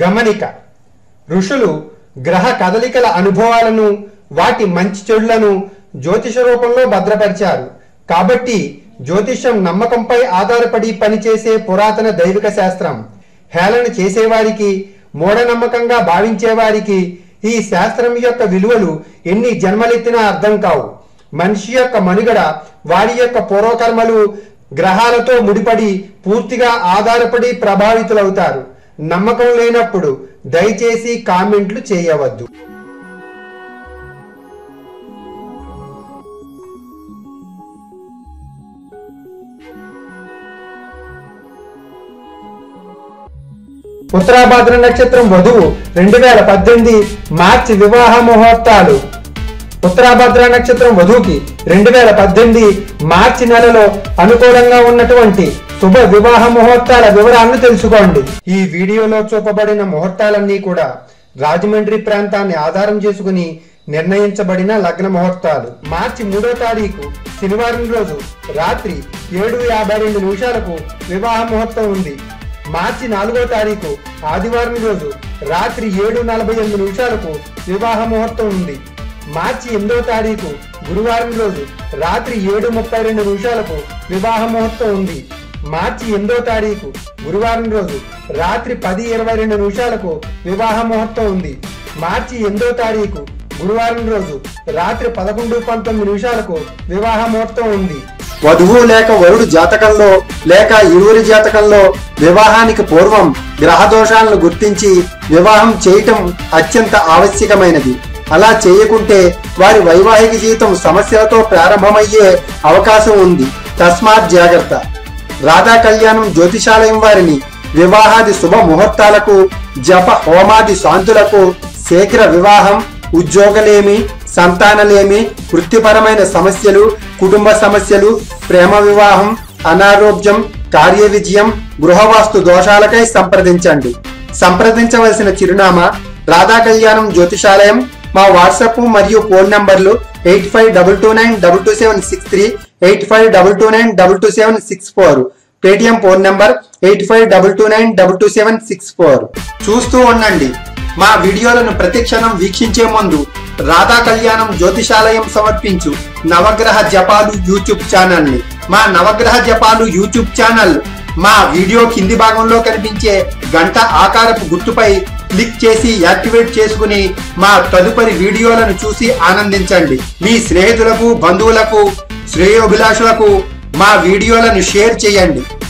గమనిక ఋషులు గ్రహ కదలికల అనుభవాలను వాటి మంచి చెడులను జ్యోతిష రూపంలో భద్రపరిచారు కాబట్టి జ్యోతిషం నమ్మకంపై ఆధారపడి పనిచేసే పురాతన దైవిక శాస్త్రం హేళన చేసేవారికి మూఢనమ్మకంగా భావించేవారికి ఈ శాస్త్రం యొక్క విలువలు ఎన్ని జన్మలెత్తినా అర్థం కావు మనిషి యొక్క మనుగడ వారి యొక్క పూర్వకర్మలు గ్రహాలతో ముడిపడి పూర్తిగా ఆధారపడి ప్రభావితులవుతారు నమ్మకం లేనప్పుడు దయచేసి కామెంట్లు చేయవద్దు ఉత్తరాభాద్ర నక్షత్రం వధువు రెండు వేల పద్దెనిమిది మార్చి వివాహ ముహూర్తాలు ఉత్తరాభద్ర నక్షత్రం వధువుకి రెండు వేల పద్దెనిమిది మార్చి నెలలో అనుకూలంగా ఉన్నటువంటి శుభ వివాహ ముహూర్తాల వివరాలను తెలుసుకోండి ఈ వీడియోలో చూపబడిన ముహూర్తాలన్నీ కూడా రాజమండ్రి ప్రాంతాన్ని ఆధారం చేసుకుని నిర్ణయించబడిన లగ్న ముహూర్తాలు మార్చి మూడో తారీఖు శనివారం రోజు రాత్రి ఏడు యాభై రెండు నిమిషాలకు వివాహ ముహూర్తం ఉంది మార్చి నాలుగో తారీఖు ఆదివారం రోజు రాత్రి ఏడు నలభై ఎనిమిది నిమిషాలకు వివాహ ముహూర్తం ఉంది మార్చి ఎనిమిదో తారీఖు గురువారం రోజు రాత్రి ఏడు ముప్పై రెండు నిమిషాలకు వివాహ ముహూర్తం ఉంది మార్చి ఎనిమిదో తారీఖు గురువారం రోజు రాత్రి పది ఇరవై రెండు నిమిషాలకు వివాహ ముహూర్తం ఉంది మార్చి ఎనిమిదో తారీఖు గురువారం రోజు రాత్రి పదకొండు పంతొమ్మిది నిమిషాలకు వివాహ ముహూర్తం ఉంది వధువు లేక వరుడు జాతకంలో లేక ఇరువురి జాతకంలో వివాహానికి పూర్వం గ్రహ దోషాలను గుర్తించి వివాహం చేయటం అత్యంత ఆవశ్యకమైనది అలా చేయకుంటే వారి వైవాహిక జీవితం సమస్యలతో ప్రారంభమయ్యే అవకాశం ఉంది తస్మాత్ జాగ్రత్త రాధా కళ్యాణం జ్యోతిషాలయం వారిని వివాహాది శుభ ముహూర్తాలకు జప హోమాది శాంతులకు శీఘ్ర వివాహం ఉద్యోగలేమి సంతానలేమి వృత్తిపరమైన సమస్యలు కుటుంబ సమస్యలు ప్రేమ వివాహం అనారోగ్యం కార్య విజయం గృహవాస్తు దోషాలకై సంప్రదించండి సంప్రదించవలసిన చిరునామా రాధా కళ్యాణం జ్యోతిషాలయం మా వాట్సాప్ మరియు ఫోన్ నంబర్లు eight five double two nine double two seven six three eight five double two nine double two seven six four Paytm phone number eight five double two nine double two seven six four చూస్తూ ఉండండి మా వీడియోలను ప్రతి క్షణం వీక్షించే ముందు రాధా కళ్యాణం జ్యోతిషాలయం సమర్పించు నవగ్రహ జపాలు యూట్యూబ్ ఛానల్ ని మా నవగ్రహ జపాలు యూట్యూబ్ ఛానల్ మా వీడియో కింది భాగంలో కనిపించే గంట ఆకారపు గుర్తుపై క్లిక్ చేసి యాక్టివేట్ చేసుకుని మా తదుపరి వీడియోలను చూసి ఆనందించండి మీ స్నేహితులకు బంధువులకు శ్రేయోభిలాషులకు మా వీడియోలను షేర్ చేయండి